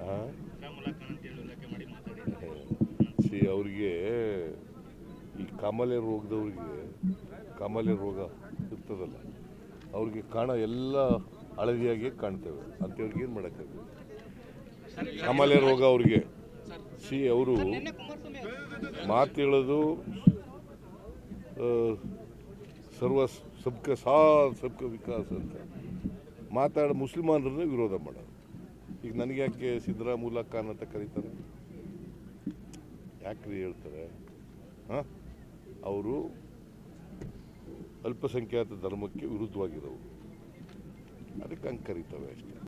ಹಾಂ ಶ್ಯಾಮಲಾ ಖಾನ್ ಅಂತೇಳಿ ಉಲ್ಲೇಖ ಮಾಡಿ ಮಾತಾಡಿದ್ದಾರೆ ಸಿ ಅವ್ರಿಗೆ ಈ ಕಾಮಾಲೆ ರೋಗದವ್ರಿಗೆ ಕಾಮಾಲೆ ರೋಗ ಇರ್ತದಲ್ಲ ಅವ್ರಿಗೆ ಕಾಣ ಎಲ್ಲ ಹಳದಿಯಾಗಿ ಕಾಣ್ತೇವೆ ಅಂಥವ್ರಿಗೆ ಏನು ಮಾಡೋಕ್ಕಾಗುತ್ತೆ ಕಾಮಾಲೆ ರೋಗ ಅವ್ರಿಗೆ ಸಿ ಅವರು ಮಾತು ಹೇಳೋದು ಆ, ಸರ್ವ ಸಬ್ಕ ಸಾಥ್ ಸಬ್ಕ ವಿಕಾಸ್ ಅಂತ ಮಾತಾಡ ಮುಸ್ಲಿಮಾನರನ್ನೇ ವಿರೋಧ ಮಾಡೋದು ಈಗ ನನಗೆ ಯಾಕೆ ಸಿದ್ದರಾಮುಲ್ಲಾ ಖಾನ್ ಅಂತ ಕರೀತಾರೆ ಯಾಕ್ರಿ ಹೇಳ್ತಾರೆ ಹಾಂ ಅವರು ಅಲ್ಪಸಂಖ್ಯಾತ ಧರ್ಮಕ್ಕೆ ವಿರುದ್ಧವಾಗಿರೋರು ಅದಕ್ಕೆ ಹಂಗೆ ಕರೀತವೆ ಅಷ್ಟೇ